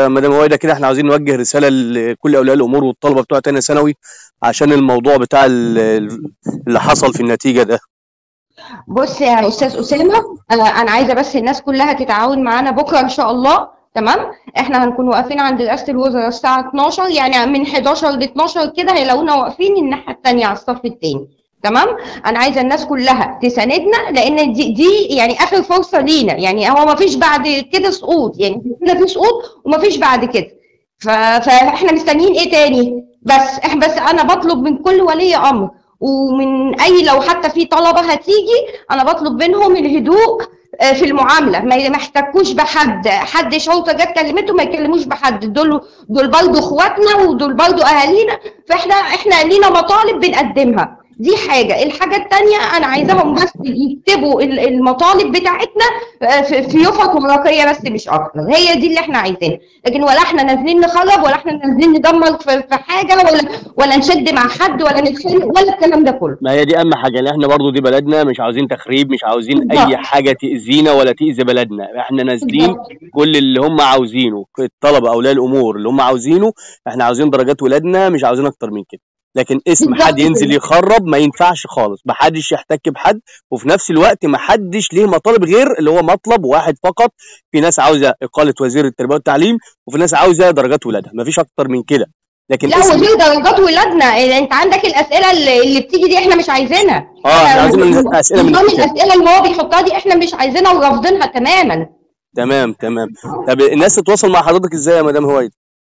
يا مدام هويدا كده احنا عاوزين نوجه رساله لكل اولياء الامور والطلبه بتوع تانية ثانوي عشان الموضوع بتاع ال- ال- اللي حصل في النتيجه ده بص يا استاذ اسامه انا انا عايزه بس الناس كلها تتعاون معانا بكره ان شاء الله تمام احنا هنكون واقفين عند رئاسه الوزراء الساعه 12 يعني من 11 ل 12 كده هيلاقونا واقفين الناحيه الثانيه على الصف الثاني تمام انا عايزه الناس كلها تساندنا لان دي دي يعني اخر فرصه لينا يعني هو ما فيش بعد كده سقوط يعني كده في سقوط وما فيش بعد كده ف- فاحنا مستنيين ايه تاني بس احنا بس انا بطلب من كل ولي امر ومن اي لو حتى في طلبه هتيجي انا بطلب منهم الهدوء آه، في المعامله ما ما يحتكوش بحد حد شرطه جت كلمته ما يكلموش بحد دول دول برضه اخواتنا ودول برضه اهالينا فاحنا احنا لينا مطالب بنقدمها دي حاجه الحاجه الثانيه انا عايزاهم بس يكتبوا ال- المطالب بتاعتنا آه، في في يفط ورقيه بس مش اكتر هي دي اللي احنا عايزينها لكن ولا احنا نازلين نخرب ولا احنا نازلين ندمر في في حاجه ولا ولا نشد مع حد ولا نتخانق ولا الكلام ده كله ما هي دي اهم حاجه ان احنا برضو دي بلدنا مش عاوزين تخريب مش عاوزين اي بالظبط. حاجه تاذينا ولا تاذي بلدنا احنا نازلين بالظبط. كل اللي هم عاوزينه الطلبه اولياء الامور اللي هم عاوزينه احنا عاوزين درجات ولادنا مش عاوزين اكتر من كده لكن اسم بالظبط حد ينزل كده. يخرب ما ينفعش خالص ما حدش يحتك بحد وفي نفس الوقت ما حدش ليه مطالب غير اللي هو مطلب واحد فقط في ناس عاوزه اقاله وزير التربيه والتعليم وفي ناس عاوزه درجات ولادها ما فيش اكتر من كده لكن لا اسم وزير درجات ولادنا إيه، انت عندك الاسئله اللي اللي بتيجي دي احنا مش عايزينها اه احنا عاوزين اسئله من نظام الكتاب الاسئله اللي هو بيحطها دي احنا مش عايزينها ورافضينها تماما تمام تمام طب الناس تتواصل مع حضرتك ازاي يا مدام هويد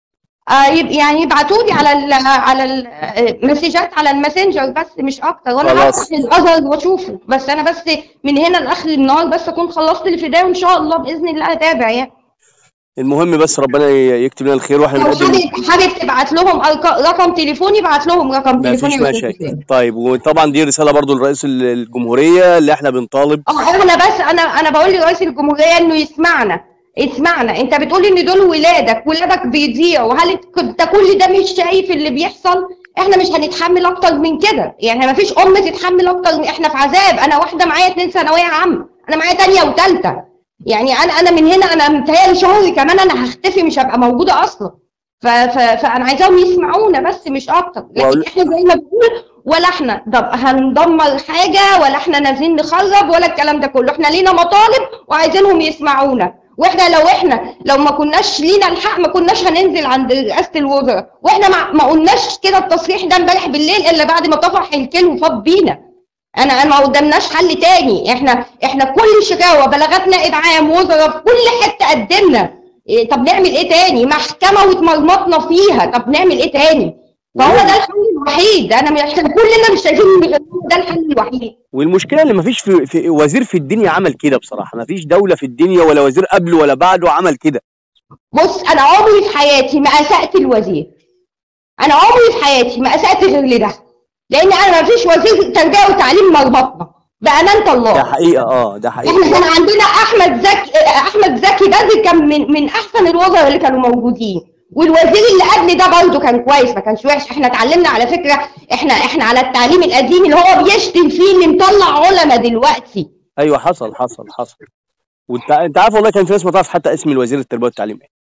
آه يب- يعني يبعتوا لي على ال على المسجات على الماسنجر بس مش اكتر وانا خلاص. هفتح الاذر واشوفه بس انا بس من هنا لاخر النهار بس اكون خلصت اللي في ايديا وان شاء الله باذن الله اتابع يعني المهم بس ربنا ي- يكتب لنا الخير واحنا لو بنقدم حابب حابب تبعت لهم أرق- رقم تليفوني ابعت لهم رقم ما تليفوني فيش يا أستاذ مشاكل حسين. طيب وطبعا دي رساله برضو لرئيس ال- الجمهوريه اللي احنا بنطالب اه انا بس انا انا بقول لرئيس الجمهوريه انه يسمعنا اسمعنا انت بتقول ان دول ولادك ولادك بيضيعوا هل انت كل ده مش شايف اللي بيحصل احنا مش هنتحمل اكتر من كده يعني ما فيش ام تتحمل اكتر من احنا في عذاب انا واحده معايا اتنين ثانويه عامه انا معايا تانية وتالتة يعني انا انا من هنا انا متهيألي شهر كمان انا هختفي مش هبقى موجوده اصلا ف ف فانا عايزاهم يسمعونا بس مش اكتر لكن وأقول- احنا زي ما بنقول ولا احنا طب هندمر حاجه ولا احنا نازلين نخرب ولا الكلام ده كله احنا لينا مطالب وعايزينهم يسمعونا واحنا لو احنا لو ما كناش لينا الحق ما كناش هننزل عند رئاسه الوزراء واحنا ما, ما قلناش كده التصريح ده امبارح بالليل الا بعد ما طفح الكل وفاض بينا انا انا ما قدامناش حل تاني احنا احنا كل شكاوى بلاغات نائب عام وزراء في كل حته قدمنا إيه طب نعمل ايه تاني محكمه واتمرمطنا فيها طب نعمل ايه تاني فهو ده الحل الوحيد انا مش احنا كلنا مش شايفين إن ده الحل الوحيد والمشكله اللي ما فيش في, في وزير في الدنيا عمل كده بصراحه ما فيش دوله في الدنيا ولا وزير قبله ولا بعده عمل كده بص انا عمري في حياتي ما اسأت الوزير انا عمري في حياتي ما اسأت غير لده لان انا ما فيش وزير تربيه وتعليم مربطنا بامانه ده الله حقيقه اه ده احنا حقيقه كان عندنا احمد زكي احمد زكي بدر كان من من احسن الوزراء اللي كانوا موجودين والوزير اللي قبل ده برضه كان كويس ما كانش وحش احنا اتعلمنا على فكره احنا احنا على التعليم القديم اللي هو بيشتم فيه اللي مطلع علماء دلوقتي ايوه حصل حصل حصل وانت انت عارف والله كان في ناس ما تعرف حتى اسم الوزير التربيه والتعليم ايه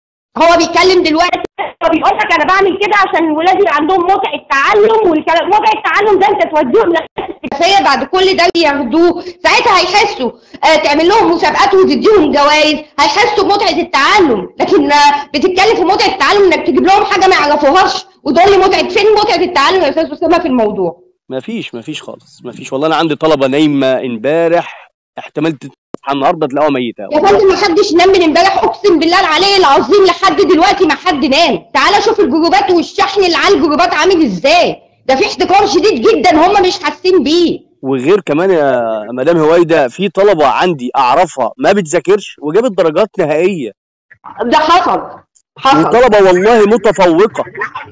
هو بيتكلم دلوقتي هو بيقول لك انا بعمل كده عشان ولادي عندهم متعه تعلم والكلام متعه التعلم ده انت توديهم للاساسيه بعد كل ده بياخدوه ساعتها هيحسوا آه تعمل لهم مسابقات وتديهم جوائز هيحسوا بمتعه التعلم لكن آه بتتكلم في متعه التعلم انك تجيب لهم حاجه ما يعرفوهاش وتقول لي متعه فين متعه التعلم يا استاذ اسامه في الموضوع ما فيش ما فيش خالص ما فيش والله انا عندي طلبه نايمه امبارح احتمال تصحى النهارده تلاقوها ميته يا فندم ما حدش نام من امبارح اقسم بالله العلي العظيم لحد دلوقتي ما حد نام تعالى شوف الجروبات والشحن اللي على الجروبات عامل ازاي ده في احتكار شديد جدا هم مش حاسين بيه وغير كمان يا مدام هويدا في طلبه عندي اعرفها ما بتذاكرش وجابت درجات نهائيه ده حصل حصل وطلبه والله متفوقه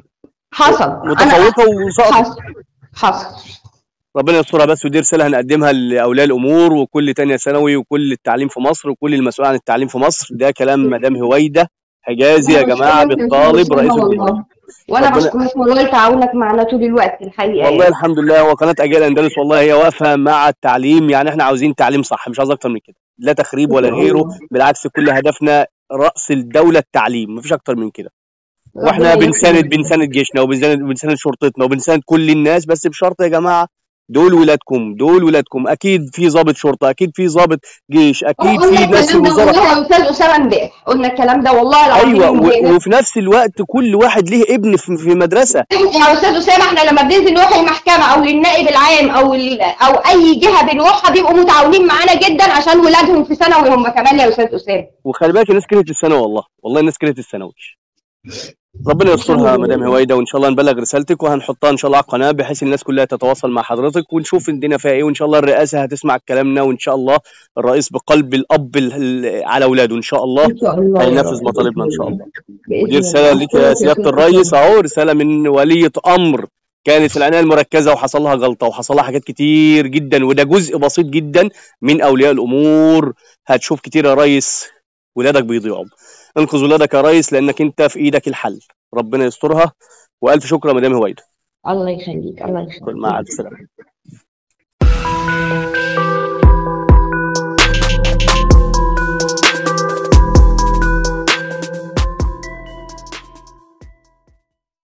حصل أنا- متفوقه وسقطت حصل حصل ربنا يسترها بس ودي رساله هنقدمها لاولياء الامور وكل تانية ثانوي وكل التعليم في مصر وكل المسؤول عن التعليم في مصر ده كلام مدام هويدا حجازي يا جماعه بالطالب رئيس الجمهوريه وانا ربنا- بشكرك والله تعاونك معنا طول الوقت الحقيقه والله يعني. الحمد لله وقناه اجيال اندلس والله هي واقفه مع التعليم يعني احنا عاوزين تعليم صح مش عاوز اكتر من كده لا تخريب ولا غيره بالعكس كل هدفنا راس الدوله التعليم مفيش اكتر من كده واحنا ربنا بنساند يكرمك بنساند جيشنا وبنساند بنساند شرطتنا وبنساند كل الناس بس بشرط يا جماعه دول ولادكم دول ولادكم اكيد في ضابط شرطه اكيد في ضابط جيش اكيد قلنا في ناس في الكلام ده الوزاره والله يا استاذ اسامه امبارح قلنا الكلام ده والله العظيم ايوه و- امبارح وفي نفس الوقت كل واحد ليه ابن في في مدرسه يا استاذ اسامه احنا لما بننزل نروح المحكمه او للنائب العام او ال- او اي جهه بنروحها بيبقوا متعاونين معانا جدا عشان ولادهم في ثانوي هم كمان يا استاذ اسامه وخلي بالك الناس كرهت الثانوي والله والله الناس كرهت الثانوي ربنا يسترها يا مدام هويدا وان شاء الله نبلغ رسالتك وهنحطها ان شاء الله على القناه بحيث الناس كلها تتواصل مع حضرتك ونشوف الدنيا فيها ايه وان شاء الله الرئاسه هتسمع كلامنا وان شاء الله الرئيس بقلب الاب ال- ال- على اولاده ان شاء الله ان شاء الله يا هينفذ رب مطالبنا ان شاء الله بإذن ودي الله. رساله ليك يا سياده الرئيس اهو رساله من وليه امر كانت في العنايه المركزه وحصل لها غلطه وحصل لها حاجات كتير جدا وده جزء بسيط جدا من اولياء الامور هتشوف كتير يا ريس ولادك بيضيعوا انقذ ولادك يا ريس لانك انت في ايدك الحل ربنا يسترها والف شكر يا مدام هويدا الله يخليك الله يخليك مع الف سلامه